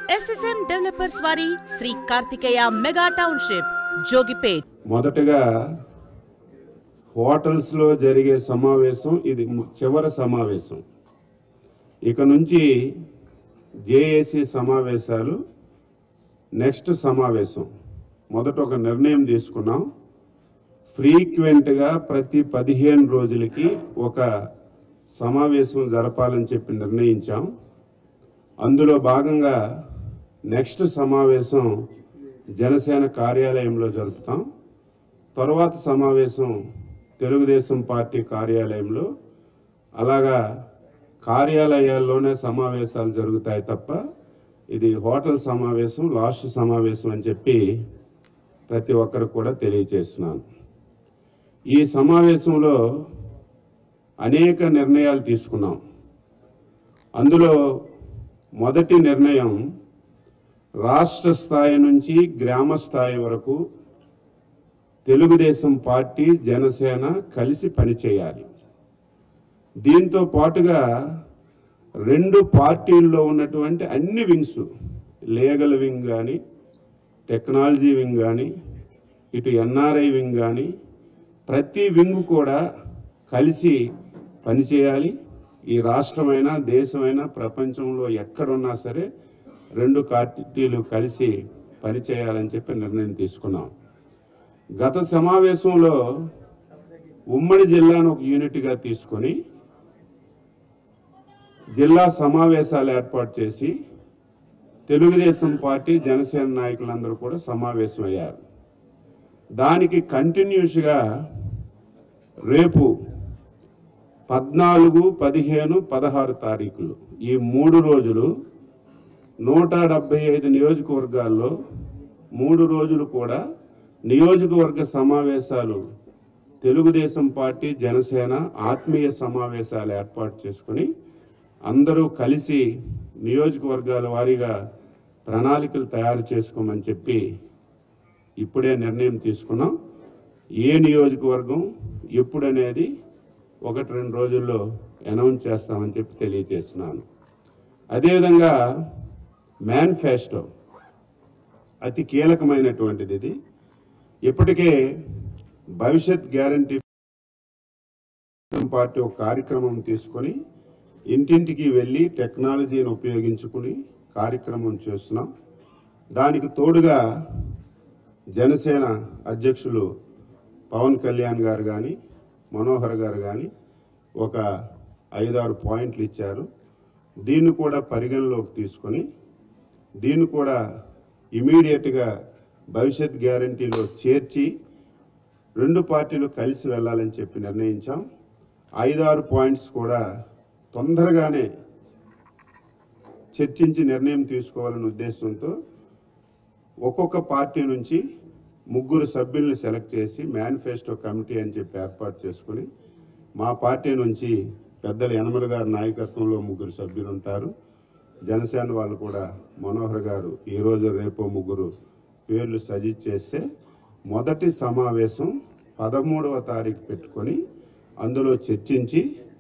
SSM developers వారి Shri Karthikeya mega township Jogipet మొదటగా హోటల్స్లో జరిగే సమావేశం ఇది ము- చివరి సమావేశం ఇక నుంచి జేఏసీ సమావేశాలు నెక్స్ట్ సమావేశం మొదట ఒక నిర్ణయం తీసుకున్నాం ఫ్రీక్వెంట్గా ప్రతి పదిహేను రోజులకి ఒక సమావేశం జరపాలని చెప్పి నిర్ణయించాం అందులో భాగంగా నెక్స్ట్ సమావేశం జనసేన కార్యాలయంలో జరుపుతాం తర్వాత సమావేశం తెలుగుదేశం పార్టీ కార్యాలయంలో అలాగా కార్యాలయాల్లోనే సమావేశాలు జరుగుతాయి తప్ప ఇది హోటల్ సమావేశం లాస్ట్ సమావేశం అని చెప్పి ప్రతి ఒక్కరు కూడా తెలియజేస్తున్నాను ఈ సమావేశంలో అనేక నిర్ణయాలు తీసుకున్నాం అందులో మొదటి నిర్ణయం రాష్ట్ర స్థాయి నుంచి గ్రామ స్థాయి వరకు తెలుగుదేశం పార్టీ జనసేన కలిసి పనిచేయాలి దీంతో పాటుగా రెండు పార్టీల్లో ఉన్నటువంటి అన్ని వింగ్స్ లీగల్ వింగ్ కానీ టెక్నాలజీ వింగ్ కానీ ఇటు ఎన్ఆర్ఐ వింగ్ కానీ ప్రతి వింగ్ కూడా కలిసి పనిచేయాలి ఈ రాష్ట్రమైనా దేశమైనా ప్రపంచంలో ఎక్కడున్నా సరే రెండు పార్టీలు కలిసి పనిచేయాలని చెప్పి నిర్ణయం తీసుకున్నాం గత సమావేశంలో ఉమ్మడి జిల్లాను ఒక యూనిట్గా తీసుకొని జిల్లా సమావేశాలు ఏర్పాటు చేసి తెలుగుదేశం పార్టీ జనసేన నాయకులందరూ కూడా సమావేశమయ్యారు దానికి కంటిన్యూస్గా రేపు పద్నాలుగు పదిహేను పదహారు తారీఖులు ఈ మూడు రోజులు నూట డెబ్బై ఐదు నియోజకవర్గాల్లో మూడు రోజులు కూడా నియోజకవర్గ సమావేశాలు తెలుగుదేశం పార్టీ జనసేన ఆత్మీయ సమావేశాలు ఏర్పాటు చేసుకుని అందరూ కలిసి నియోజకవర్గాల వారీగా ప్రణాళికలు తయారు చేసుకోమని చెప్పి ఇప్పుడే నిర్ణయం తీసుకున్నాం ఏ నియోజకవర్గం ఎప్పుడు అనేది ఒకటి రెండు రోజుల్లో అనౌన్స్ చేస్తామని చెప్పి తెలియజేస్తున్నాను అదేవిధంగా మేనిఫెస్టో అతి కీలకమైనటువంటిది ఇది ఇప్పటికే భవిష్యత్ గ్యారంటీ పార్టీ ఒక కార్యక్రమం తీసుకొని ఇంటింటికి వెళ్ళి టెక్నాలజీని ఉపయోగించుకుని కార్యక్రమం చేస్తున్నాం దానికి తోడుగా జనసేన అధ్యక్షులు పవన్ కళ్యాణ్ గారు కానీ మనోహర్ గారు కానీ ఒక ఐదారు పాయింట్లు ఇచ్చారు దీన్ని కూడా పరిగణలోకి తీసుకొని దీన్ని కూడా ఇమీడియట్గా భవిష్యత్ గ్యారంటీలో చేర్చి రెండు పార్టీలు కలిసి వెళ్ళాలని చెప్పి నిర్ణయించాం ఐదారు పాయింట్స్ కూడా తొందరగానే చర్చించి నిర్ణయం తీసుకోవాలనే ఉద్దేశంతో ఒక్కొక్క పార్టీ నుంచి ముగ్గురు సభ్యుల్ని సెలెక్ట్ చేసి మేనిఫెస్టో కమిటీ అని చెప్పి ఏర్పాటు చేసుకుని మా పార్టీ నుంచి పెద్దల యనమల గారి నాయకత్వంలో ముగ్గురు సభ్యులు ఉంటారు జనసేన వాళ్ళు కూడా మనోహర్ గారు ఈరోజు రేపో ముగ్గురు పేర్లు సజెస్ట్ చేస్తే మొదటి సమావేశం పదమూడవ తారీఖు పెట్టుకొని అందులో చర్చించి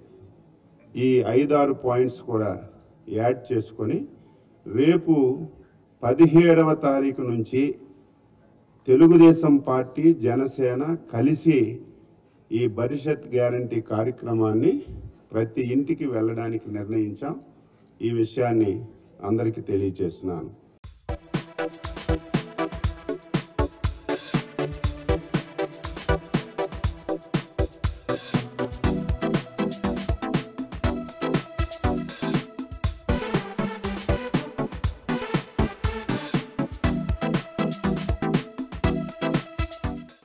ఈ ఐదారు పాయింట్స్ కూడా యాడ్ చేసుకొని రేపు పదిహేడవ తారీఖు నుంచి తెలుగుదేశం పార్టీ జనసేన కలిసి ఈ భవిష్యత్ గ్యారంటీ కార్యక్రమాన్ని ప్రతి ఇంటికి వెళ్ళడానికి నిర్ణయించాం ఈ విషయాన్ని అందరికీ తెలియజేస్తున్నాను